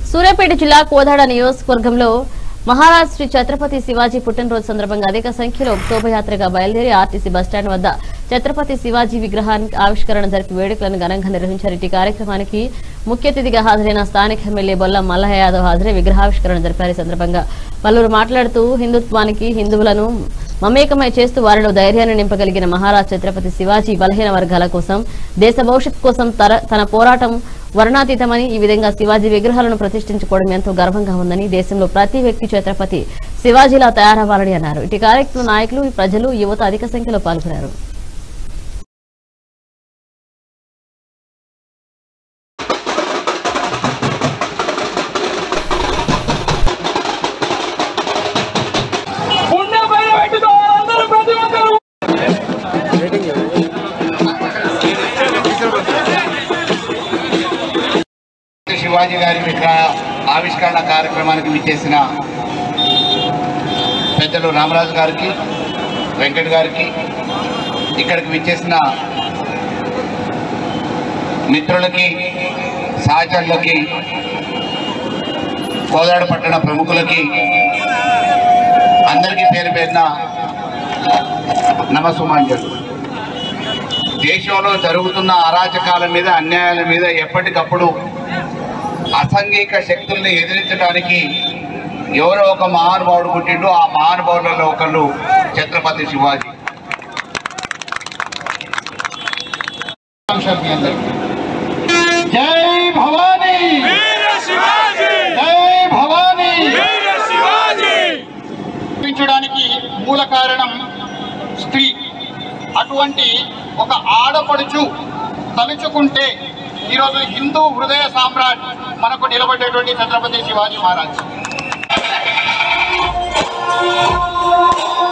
సూర్యాపేట జిల్లా కోదాడ నియోజకవర్గంలో మహారాజ్ శ్రీ ఛత్రపతి శివాజీ పుట్టినరోజు సందర్భంగా అధిక సంఖ్యలో శోభయాత్రగా బయలుదేరి ఆర్టీసీ బస్టాండ్ వద్ద ఛత్రపతి శివాజీ విగ్రహానికి ఆవిష్కరణ జరిపి వేడుకలను ఘనంగా నిర్వహించారు ఇటు కార్యక్రమానికి ముఖ్య అతిథిగా హాజరైన స్థానిక ఎమ్మెల్యే బొల్ల మల్లయ్య యాదవ్ హాజరై విగ్రహావిష్కరణ జరిపారు ఈ సందర్భంగా పలువురు మాట్లాడుతూ హిందుత్వానికి హిందువులను మమేకమై చేస్తూ వారిలో ధైర్యాన్ని నింపగలిగిన మహారాజ్ ఛత్రపతి శివాజీ బలహీన వర్గాల కోసం దేశ భవిష్యత్ కోసం తర- తన పోరాటం వర్ణాతీతమని ఈ విధంగా శివాజీ విగ్రహాలను ప్రతిష్ఠించుకోవడం ఎంతో గర్వంగా ఉందని దేశంలో ప్రతి వ్యక్తి ఛత్రపతి శివాజీలా తయారవ్వాలని అన్నారు ఇటు కార్యక్రమ నాయకులు ప్రజలు యువత అధిక సంఖ్యలో పాల్గొన్నారు పుణ్యం పైన పెట్టుకో అందరూ ప్రతి ఒక్కరు శివాజీ గారి విగ్రహ ఆవిష్కరణ కార్యక్రమానికి విచ్చేసిన పెద్దలు రామరాజు గారికి వెంకట్ గారికి ఇక్కడికి విచ్చేసిన మిత్రులకి సహచరులకి కోదాడ పట్టణ ప్రముఖులకి అందరికీ పేరు పేరున నమస్సుమాంజలు దేశంలో జరుగుతున్న అరాచకాల మీద అన్యాయాల మీద ఎప్పటికప్పుడు అసంఘిక శక్తుల్ని ఎదిరించడానికి ఎవరో ఒక మహానుభావుడు పుట్టిండు ఆ మహానుభావులలో ఒకళ్ళు ఛత్రపతి శివాజీ అంశాలు మీ అందరికీ. జై భవానీ జై భవానీ చూపించడానికి మూల కారణం స్త్రీ అటువంటి ఒక ఆడపడుచు తలుచుకుంటే ఈరోజు హిందూ హృదయ సామ్రాట్ మనకు నిలబడేటువంటి ఛత్రపతి శివాజీ మహారాజ్